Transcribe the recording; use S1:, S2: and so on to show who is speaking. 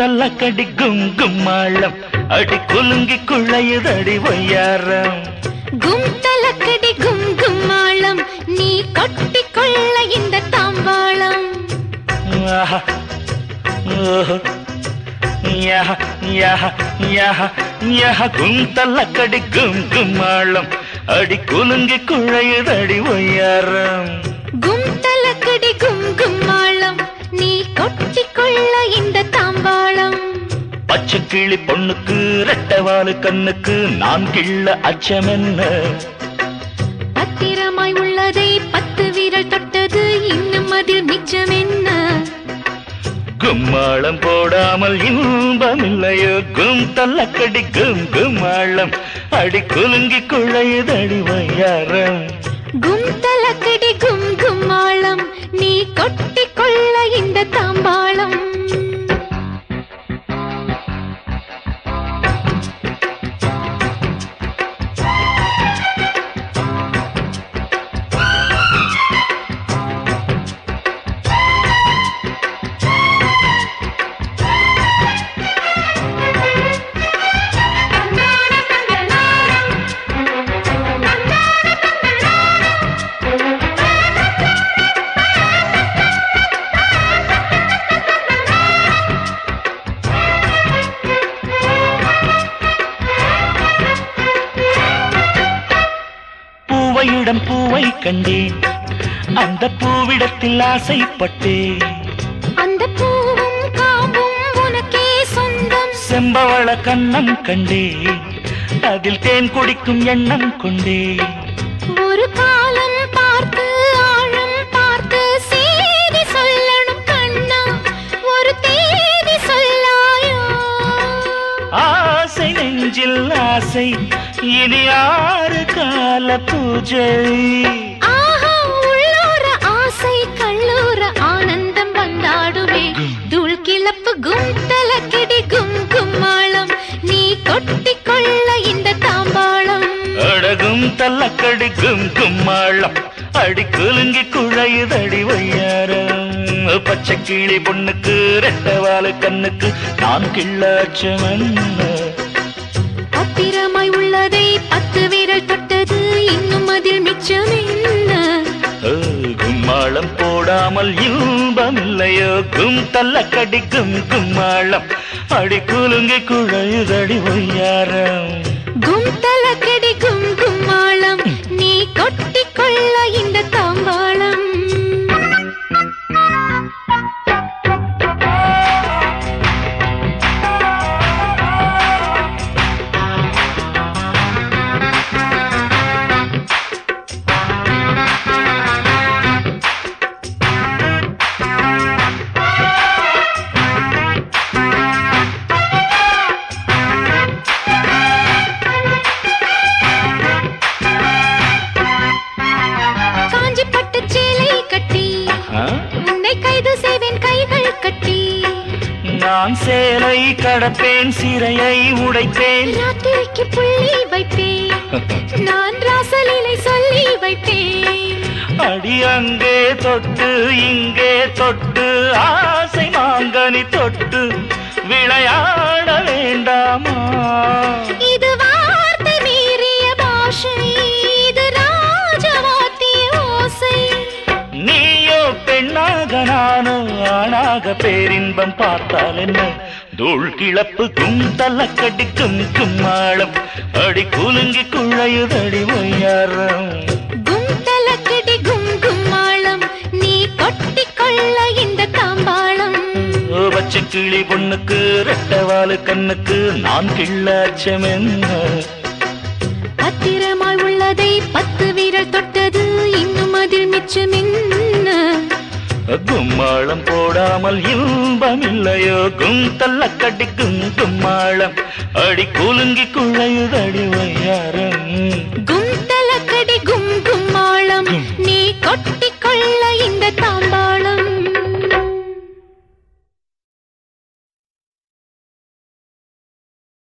S1: தள்ளக்கடி கும் கும்மாளம் அடி குலுங்கி குழையுதடி ஒய்யாரம்
S2: கும் தலக்கடி கும் கும்மாளம் நீ கொட்டிக்கொள்ள இந்த தாம்பாளம்
S1: ஆஹா ஓஹோ யஹ யஹ யஹ யஹ கும் தள்ளக்கடி கும் கும்மாளம் அடி குலுங்கி குழையுதடி ஒய்யாரம்
S2: கும் தலக்கடி கும் கும்மாளம் நீ கொட்டிக்கொள்ள இந்த தாம்பாளம்
S1: பச்சை கிளி பொண்ணுக்கு ரெட்டவாலு கண்ணுக்கு நான் கிள்ள அச்சம் என்ன
S2: பத்திரமாய் உள்ளதை பத்து வீரல் தொட்டது இன்னும் அதில் மிச்சம் என்ன
S1: கும்மாளம் போடாமல் இன்பம் இல்லையோ கும் தள்ளக்கடி கும் கும்மாளம் அடி குலுங்கி குழையுதடி வையாரம்
S2: கும் தலக்கடி கும் கும்மாளம் நீ கொட்டிக்கொள்ள இந்த தாம்பாளம்
S1: பூவையிடம் பூவை கண்டேன் அந்த பூவிடத்தில் ஆசைப்பட்டேன்
S2: அந்த பூவும் காம்பும் உனக்கே சொந்தம்
S1: செம்பவள கண்ணம் கண்டேன் அதில் தேன் குடிக்கும் எண்ணம் கொண்டேன்
S2: ஒரு காலம் பார்த்து ஆழம் பார்த்து செய்தி சொல்லணும் கண்ணா ஒரு தேதி சொல்லாயோ
S1: ஆசை நெஞ்சில் ஆசை இனி ஆறு கால பூஜை
S2: ஆஹா உள்ளூர ஆசை கள்ளூர ஆனந்தம் வந்தாடுவே தூள் கிளப்பு கும் தலக்கடி கும் கும்மாளம் நீ கொட்டிக்கொள்ள இந்த தாம்பாளம்
S1: அடகும் தள்ளக்கடிக்கும் கும்மாளம் அடி குலுங்கி குழையுதடி வையாரம் பச்சை கிளி பொண்ணுக்கு ரெட்டவாலு கண்ணுக்கு நான் கிள்ளாச்சம்
S2: பத்திரமாய் உள்ளதை பத்து வீரல் தொட்டது இன்னும் அதில் மிச்சம் என்ன
S1: கும்மாளம் போடாமல் இன்பம் இல்லையோ கும் தள்ளக்கடிக்கும் கும்மாளம் அடி குலுங்கி குழையுதடி வையாரம்
S2: கும் தலக்கடி கும் கும்மாளம் நீ கொட்டிக்கொள்ள இந்த தாம்பாளம் காஞ்சி பட்டு சேலை கட்டி
S1: ஆ?
S2: உன்னை கைது செய்வேன் கைகள் கட்டி
S1: நான் சேலை கடப்பேன் சிறையை உடைப்பேன்
S2: ராத்திரிக்கு புள்ளி வைப்பேன் நான் ராசலீலை சொல்லி வைப்பேன்
S1: அடி அங்கே தொட்டு இங்கே தொட்டு ஆசை மாங்கனி தொட்டு விளையாட வேண்டாமா
S2: இது வார்த்தை மீறிய பாஷை இது ராஜவாத்திய ஓசை
S1: நீயோ பெண்ணாக நானோ ஆணாக பேரின்பம் பார்த்தால் என்ன தூள் கிளப்பு கும் தள்ளக்கடிக்கும் கும்மாளம் அடி குலுங்கி குழையுதடி ஒய்யாரம்
S2: கும் தலக்கடி கும் கும்மாளம் நீ கொட்டிக்கொள்ள இந்த தாம்பாளம்
S1: பச்சை கிளி பொண்ணுக்கு ரெட்டவாலு கண்ணுக்கு நான் கிள்ளாச்சம் என்ன
S2: பத்திரமாய் உள்ளதை பத்து வீரல் தொட்டது இன்னும் அதில் மிச்சம் என்ன
S1: கும்மாளம் போடாமல் இன்பம் இல்லையோ கும் தள்ளக்கடிக்கும் கும்மாளம் அடி குலுங்கி குழையுதடி